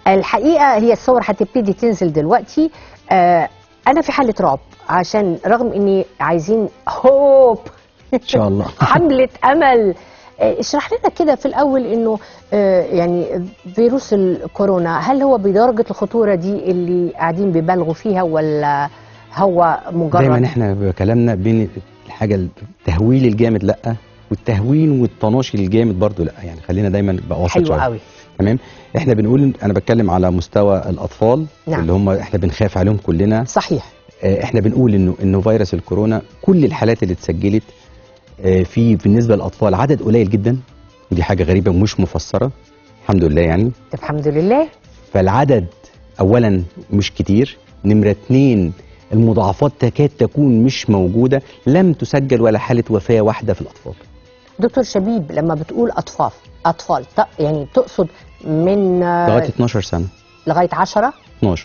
الحقيقه هي الصور هتبتدي تنزل دلوقتي آه انا في حاله رعب عشان رغم اني عايزين هوب ان شاء الله حمله امل آه، اشرح لنا كده في الاول انه آه، يعني فيروس الكورونا هل هو بدرجه الخطوره دي اللي قاعدين بيبالغوا فيها ولا هو مجرد دايما احنا بكلامنا بين الحاجه التهويل الجامد لا والتهوين والطناشي الجامد برضو لا يعني خلينا دايما نبقى وسط حلو شويه قوي تمام احنا بنقول انا بتكلم على مستوى الاطفال نعم. اللي هم احنا بنخاف عليهم كلنا صحيح آه، احنا بنقول انه انه فيروس الكورونا كل الحالات اللي اتسجلت آه، في بالنسبه للاطفال عدد قليل جدا ودي حاجه غريبه ومش مفسره الحمد لله يعني طب الحمد لله فالعدد اولا مش كتير نمره اتنين المضاعفات تكاد تكون مش موجوده لم تسجل ولا حاله وفاه واحده في الاطفال دكتور شبيب لما بتقول اطفال اطفال ت- يعني تقصد من آه، لغايه 12 سنه لغايه 10 12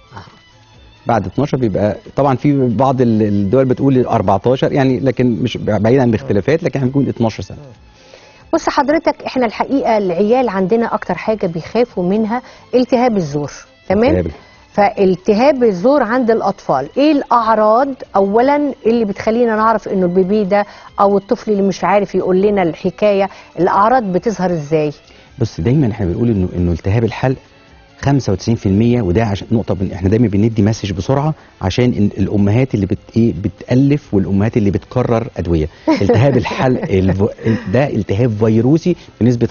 بعد 12 بيبقى طبعا في بعض ال- الدول بتقول 14 يعني لكن مش بعيد عن الاختلافات لكن احنا بنقول 12 سنه بص حضرتك احنا الحقيقه العيال عندنا اكتر حاجه بيخافوا منها التهاب الزور تمام التهاب. فالتهاب الزور عند الاطفال ايه الاعراض اولا اللي بتخلينا نعرف انه البيبي ده او الطفل اللي مش عارف يقول لنا الحكايه الاعراض بتظهر ازاي بص دايما احنا بنقول انه انه التهاب الحلق 95% وده عشان نقطه بن احنا دايما بندي مسج بسرعه عشان إن الامهات اللي بت ايه بتالف والامهات اللي بتكرر ادويه التهاب الحلق الف... ده التهاب فيروسي بنسبه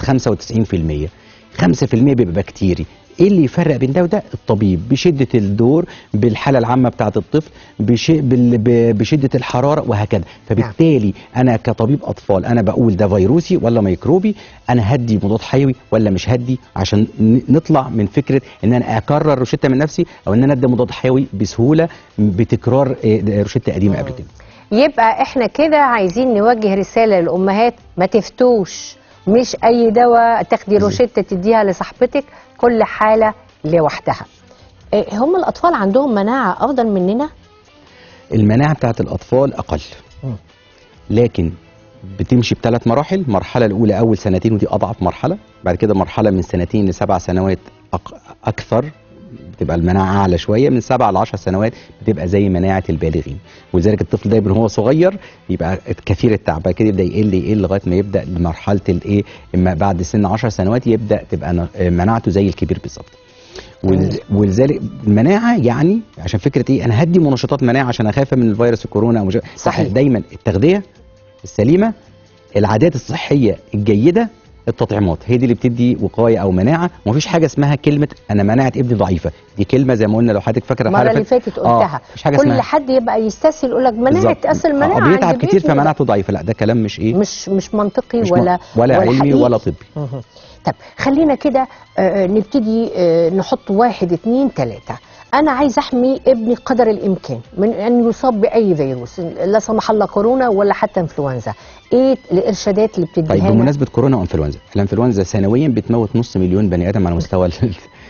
95% 5% بيبقى بكتيري ايه اللي يفرق بين ده وده الطبيب بشده الدور بالحاله العامه بتاعه الطفل بش... بال... ب- بشده الحراره وهكذا فبالتالي انا كطبيب اطفال انا بقول ده فيروسي ولا ميكروبي انا هدي مضاد حيوي ولا مش هدي عشان ن- نطلع من فكره ان انا اكرر روشته من نفسي او ان انا ادي مضاد حيوي بسهوله بتكرار آه، روشته قديمه قبل كده يبقى احنا كده عايزين نوجه رساله للامهات ما تفتوش مش اي دواء تاخدي روشته تديها لصاحبتك كل حاله لوحدها إيه هم الاطفال عندهم مناعه افضل مننا المناعه بتاعت الاطفال اقل مم. لكن بتمشي بثلاث مراحل المرحله الاولى اول سنتين ودي اضعف مرحله بعد كده مرحله من سنتين لسبع سنوات أق- اكثر بتبقى المناعه اعلى شويه من سبع ل 10 سنوات بتبقى زي مناعه البالغين ولذلك الطفل دايما وهو صغير يبقى كثير التعب بعد كده يبدا يقل يقل لغايه ما يبدا لمرحله الايه اما بعد سن 10 سنوات يبدا تبقى ن- مناعته زي الكبير بالظبط ول- ولذلك المناعه يعني عشان فكره ايه انا هدي منشطات مناعه عشان اخاف من الفيروس الكورونا او مش صحيح. دايما التغذيه السليمه العادات الصحيه الجيده التطعيمات هي دي اللي بتدي وقايه او مناعه ومفيش حاجه اسمها كلمه انا مناعه ابني ضعيفه دي كلمه زي ما قلنا لو حضرتك فاكره المره الحلقة اللي فاتت آه، قلتها مفيش حاجه كل اسمها حد يبقى يستسهل يقول لك مناعه بالظبط. اصل آه، المناعه بيتعب عند كتير بيتنا. فمناعته ضعيفه لا ده كلام مش ايه مش مش منطقي مش ولا م- ولا علمي حقيقي. ولا طبي مهم. طب خلينا كده آه، نبتدي آه، نحط واحد اتنين تلاتة أنا عايز أحمي ابني قدر الإمكان من أن يصاب بأي فيروس لا سمح الله كورونا ولا حتى إنفلونزا إيه الإرشادات اللي بتديها طيب لنا؟ بمناسبه كورونا وانفلونزا الانفلونزا سنويا بتموت نص مليون بني ادم على مستوى ال-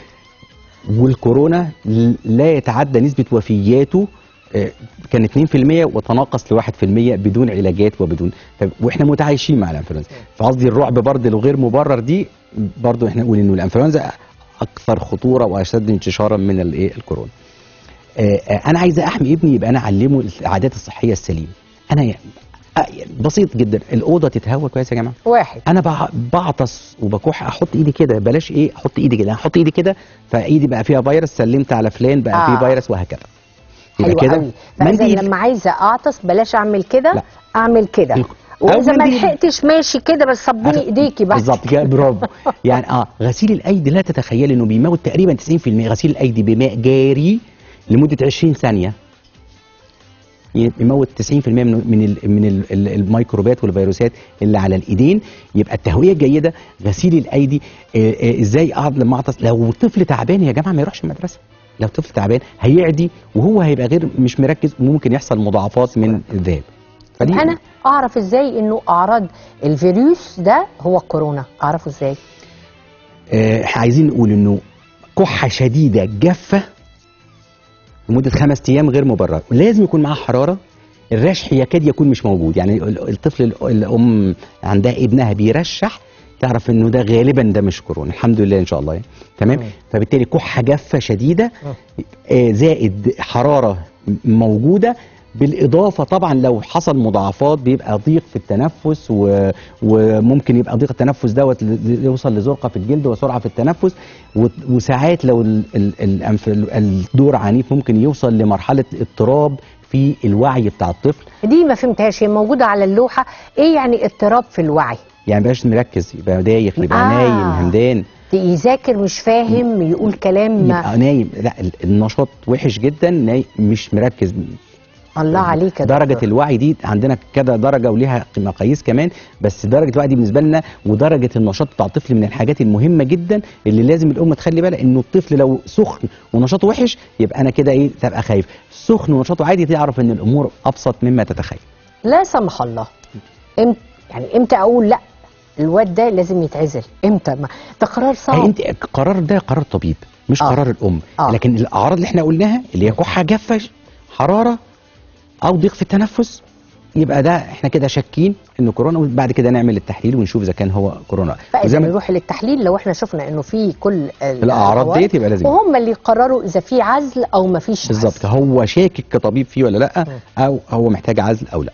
والكورونا ل- لا يتعدى نسبه وفياته آه، كان 2% وتناقص ل 1% بدون علاجات وبدون طب واحنا متعايشين مع الانفلونزا فقصدي الرعب برضه الغير مبرر دي برضه احنا نقول انه الانفلونزا اكثر خطوره واشد انتشارا من الايه الكورونا آه، آه، انا عايز احمي ابني يبقى انا اعلمه العادات الصحيه السليمه انا ي- آه، بسيط جدا الاوضه تتهوى كويس يا جماعه واحد انا بع- بعطس وبكح احط ايدي كده بلاش ايه احط ايدي كده احط ايدي كده فايدي بقى فيها فيروس سلمت على فلان بقى آه. فيه فيروس وهكذا حلو يبقى كده قوي فإذا منديل لما عايزة أعطس بلاش أعمل كده لا. أعمل كده أو وإذا ما منديل. لحقتش ماشي كده بس صبني أخ- إيديكي بس بالظبط كده برافو يعني اه غسيل الايدي لا تتخيل انه بيموت تقريبا 90% غسيل الايدي بماء جاري لمده 20 ثانيه يموت 90% من من ال من ال ال الميكروبات والفيروسات اللي على الايدين يبقى التهويه الجيده غسيل الايدي آه آه ازاي اقعد لما اعطس لو طفل تعبان يا جماعه ما يروحش المدرسه لو طفل تعبان هيعدي وهو هيبقى غير مش مركز وممكن يحصل مضاعفات من الذهاب طب فدي- أنا أعرف إزاي إنه أعراض الفيروس ده هو الكورونا أعرفه إزاي؟ آه، احنا عايزين نقول انه كحه شديده جافه لمده خمس ايام غير مبرره لازم يكون معاه حراره الرشح يكاد يكون مش موجود يعني ال- الطفل ال- الام عندها ابنها بيرشح تعرف انه ده غالبا ده مش كورونا الحمد لله ان شاء الله يعني. تمام مم. فبالتالي كحه جافه شديده آه، زائد حراره موجوده بالاضافه طبعا لو حصل مضاعفات بيبقى ضيق في التنفس و... وممكن يبقى ضيق التنفس دوت ل- يوصل لزرقه في الجلد وسرعه في التنفس و... وساعات لو ال... ال... الأنف... الدور عنيف ممكن يوصل لمرحله اضطراب في الوعي بتاع الطفل دي ما فهمتهاش هي موجوده على اللوحه ايه يعني اضطراب في الوعي يعني مبقاش مركز يبقى دايخ يبقى آه. نايم همدان يذاكر مش فاهم يقول كلام يبقى نايم لا ال- النشاط وحش جدا ناي... مش مركز الله عليك يا درجة دكتور. الوعي دي عندنا كذا درجة وليها مقاييس كمان بس درجة الوعي دي بالنسبة لنا ودرجة النشاط بتاع الطفل من الحاجات المهمة جدا اللي لازم الأم تخلي بالها إنه الطفل لو سخن ونشاطه وحش يبقى أنا كده إيه تبقى خايف سخن ونشاطه عادي تعرف إن الأمور أبسط مما تتخيل لا سمح الله امتى يعني امتى اقول لا الواد ده لازم يتعزل امتى ما ده قرار يعني صعب أنت القرار ده قرار طبيب مش آه. قرار الأم آه. لكن الأعراض اللي إحنا قلناها اللي هي كحة جافة حرارة أو ضيق في التنفس يبقى ده احنا كده شاكين انه كورونا وبعد كده نعمل التحليل ونشوف اذا كان هو كورونا فاذا وزي ما- نروح للتحليل لو احنا شفنا انه في كل ال- الأعراض ديت يبقى لازم. وهم اللي يقرروا اذا في عزل او ما فيش بالظبط عزل. هو شاكك كطبيب فيه ولا لا او هو محتاج عزل او لا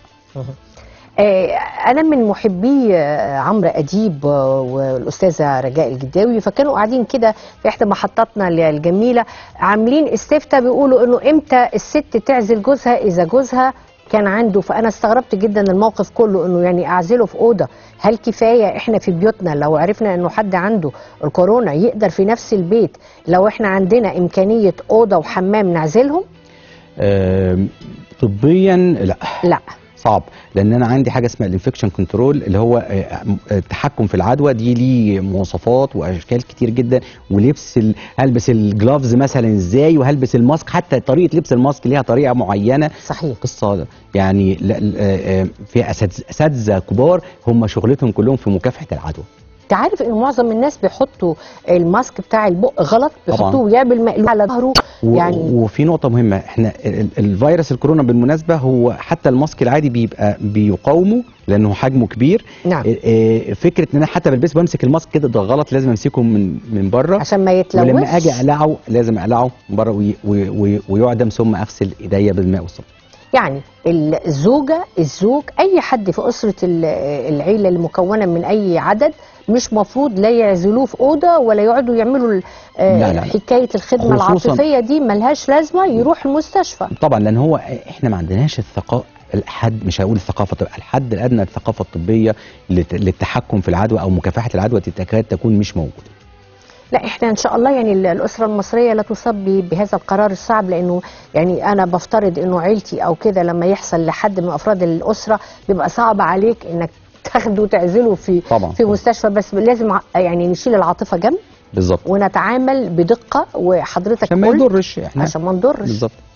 آه، انا من محبي آه، عمرو اديب آه، والاستاذه رجاء الجداوي فكانوا قاعدين كده في احدى محطاتنا الجميله عاملين استفتاء بيقولوا انه امتى الست تعزل جوزها اذا جوزها كان عنده فانا استغربت جدا الموقف كله انه يعني اعزله في اوضه هل كفايه احنا في بيوتنا لو عرفنا انه حد عنده الكورونا يقدر في نفس البيت لو احنا عندنا امكانيه اوضه وحمام نعزلهم آم، طبيا لا لا صعب لان انا عندي حاجه اسمها الانفكشن كنترول اللي هو آه، آه، التحكم في العدوى دي ليه مواصفات واشكال كتير جدا ولبس ال... هلبس الجلافز مثلا ازاي وهلبس الماسك حتى طريقه لبس الماسك ليها طريقه معينه صحيح قصه يعني لا- آه، آه، في أساتذ- اساتذه كبار هم شغلتهم كلهم في مكافحه العدوى انت عارف ان معظم الناس بيحطوا الماسك بتاع البق غلط طبعاً. بيحطوه ويعمل مقلوب على ظهره و- يعني وفي نقطة مهمة احنا ال- ال- الفيروس الكورونا بالمناسبة هو حتى الماسك العادي بيبقى بيقاومه لانه حجمه كبير نعم. اه، اه، فكرة ان انا حتى بلبس بمسك الماسك كده ده غلط لازم امسكه من من بره عشان ما يتلوث ولما اجي اقلعه لازم اقلعه من بره وي- وي- وي- ويعدم ثم اغسل ايديا بالماء والصابون يعني الزوجة الزوج أي حد في أسرة ال- العيلة المكونة من أي عدد مش مفروض لا يعزلوه في أوضة ولا يقعدوا يعملوا ال- آه، لا، لا، لا. حكاية الخدمة خصوصاً- العاطفية دي ملهاش لازمة يروح المستشفى طبعا لان هو احنا ما عندناش الثقافة الحد مش هقول الثقافة طب الحد الأدنى للثقافة الطبية لت- للتحكم في العدوى أو مكافحة العدوى تكاد تكون مش موجودة لا احنا ان شاء الله يعني ال- الاسره المصريه لا تصاب ب- بهذا القرار الصعب لانه يعني انا بفترض انه عيلتي او كده لما يحصل لحد من افراد الاسره بيبقى صعب عليك انك تاخده وتعزله في طبعاً. في مستشفى بس لازم ع- يعني نشيل العاطفه جنب بالظبط ونتعامل بدقه وحضرتك عشان ما قلت يضرش احنا عشان ما نضرش بالظبط